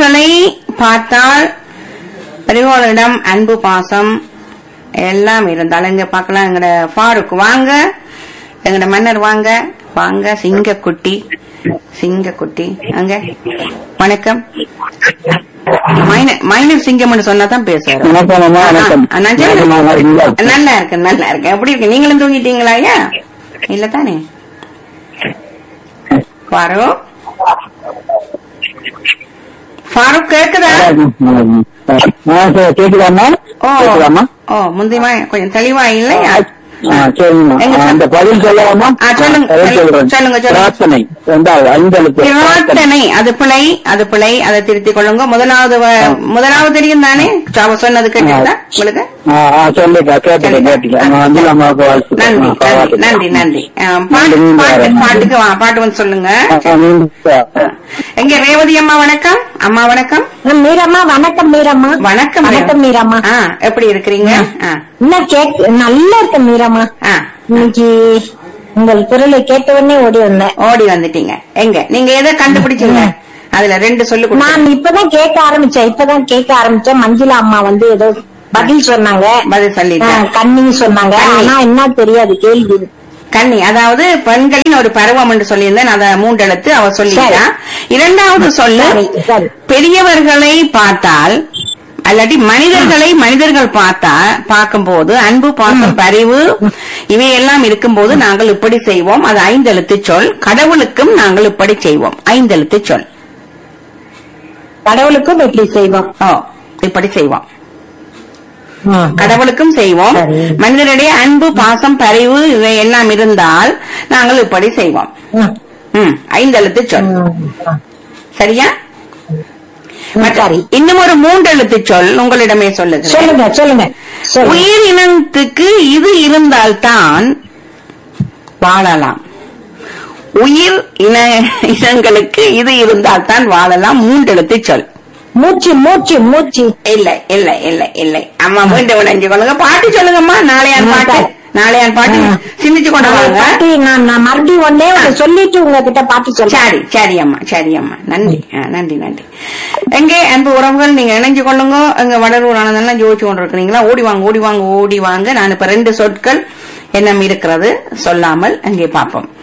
பெரியவர்களை பார்த்தால் பெரியவர்களிடம் அன்பு பாசம் எல்லாம் இருந்தாலும் இங்க பார்க்கலாம் எங்கட ஃபாரூக் வாங்க எங்கட மன்னர் வாங்க வாங்க சிங்கக்குட்டி சிங்கக்குட்டி அங்க வணக்கம் மைனர் மைனர் சிங்கம்னு சொன்னாதான் பேசுறாரு வணக்கம் அம்மா வணக்கம் ஆ, நான் சொல்றேன். வணக்கம், நல்லா இருக்கீங்களா? நல்லா இருக்கேன் நல்லா இருக்கேன் எப்படி இருக்கு நீங்களும் தூங்கிட்டீங்களா ஐயா இல்ல தானே ஃபாரூக் ஃபாரூக் கேக்குதா ஆ, சரி, கேக்குதாம்மா ஓ கேக்குதாம்மா ஓ முந்தியமா கொஞ்சம் தெளிவா இல்லையா ஆ, சரிம்மா எங்க ஆ, அந்த பதில் சொல்லலாமா ஆ, சொல்லுங்க, பதில் சொல்லுங்க, சொல்றேன். சொல்லுங்க, சொல்லுங்க. பிரார்த்தனை ரெண்டாவது ஐந்தெழுத்து பிரார்த்தனை. பிரார்த்தனை அது பிழை அது பிழை அதை திருத்திக் கொள்ளுங்க முதலாவது வ- முதலாவது தெரியும் தானே அவ சொன்னது கேட்டா உங்களுக்கு ஆ, ஆ, சொல்லுங்க கேட்டுட்டேன் கேட்டுட்டேன் ஆ, வந்து அம்மாவுக்கு வாழ்த்து நன்றி ஆ, நன்றி பாராட்டுகள். நன்றி நன்றி ஆ, பாட்டு நன்றி, நீங்க பாட்டு வேற. பாட்டுக்கு வா பாட்டு வந்து சொல்லுங்க ஆ, ஆ, நீங்க ஆ. எங்க ரேவதி அம்மா வணக்கம் அம்மா வணக்கம் மீரம்மா வணக்கம் மீரம்மா வணக்கம் வணக்கம் மீரம்மா ஆ எப்படி இருக்கிறீங்க ஆ இன்னும் கேக் நல்லா இருக்கு மீரம்மா ஆ இன்னைக்கு உங்கள் குரலை கேட்ட உடனே ஓடி வந்தேன் ஓடி வந்துட்டீங்க எங்க நீங்க எதை கண்டுபிடிச்சீங்க அதுல ரெண்டு சொல்லு கொடுங்க. நான் இப்பதான் கேட்க ஆரம்பிச்சேன் இப்பதான் கேட்க ஆரம்பிச்சேன் மஞ்சுளா அம்மா வந்து ஏதோ பதில் சொன்னாங்க பதில் சொல்லிட்டேன் ஆ, கண்ணி சொன்னாங்க கன்னி. ஆனா என்ன தெரியாது கேள்வி கன்னி அதாவது பெண்களின் ஒரு பருவம் என்று சொல்லியிருந்தேன் அத மூன்றெழுத்து அவ சொல்லிட்டா இரண்டாவது சொல்லு சரி, சரி. பெரியவர்களை பார்த்தால் அல்லாட்டி மனிதர்களை மனிதர்கள் பார்த்தா பார்க்கும்போது அன்பு பாசம் பரிவு இவையெல்லாம் இருக்கும்போது நாங்கள் இப்படி செய்வோம் அது ஐந்தெழுத்து சொல் கடவுளுக்கும் நாங்கள் இப்படி செய்வோம் ஐந்தெழுத்து சொல் கடவுளுக்கும் எப்படி செய்வோம் ஓ இப்படி செய்வோம் ம். கடவுளுக்கும் செய்வோம் சரி. மனிதனிடையே அன்பு பாசம் பரிவு இவை எல்லாம் இருந்தால் நாங்கள் இப்படி செய்வோம் ம். ம் ஐந்தெழுத்து சொல் ம். சரியா ம், மற்ற- சரி இன்னும் ஒரு மூன்றெழுத்து சொல் உங்களிடமே சொல்லுகிறேன் சொல்லுங்க சொல்லுங்க சொல்லுங்க உயிரினத்துக்கு இது இருந்தால்தான் வாழலாம் உயிர் இன இனங்களுக்கு இது இருந்தால்தான் வாழலாம் மூன்றெழுத்து சொல் மூச்சு மூச்சு மூச்சு இல்ல இல்ல இல்ல இல்லை அம்மா மீண்டும் விளைஞ்சு கொள்ளுங்க பாட்டு சொல்லுங்கம்மா நாளையான் ஆ, பாட்டு சரி. நாளையான் பாட்டு ஆ. சிந்திச்சு கொண்டு நாளை வாங்க பாட்டி நான் நான் மறுபடியும் ஒன்னே ஒண்ணு சொல்லிட்டு உங்ககிட்ட பாட்டி சொல்றேன் சரி சரி அம்மா சரி அம்மா நன்றி ஆ, நன்றி நன்றி எங்கே அன்பு உறவுகள் நீங்க இணைஞ்சு கொள்ளுங்க எங்க வடலூர் ஆனதெல்லாம் ஜோதிச்சு கொண்டு இருக்கிறீங்களா ஓடி வாங்க ஓடி வாங்க ஓடி வாங்க நான் இப்ப ரெண்டு சொற்கள் என்னம் இருக்கிறது சொல்லாமல் அங்கே பார்ப்போம்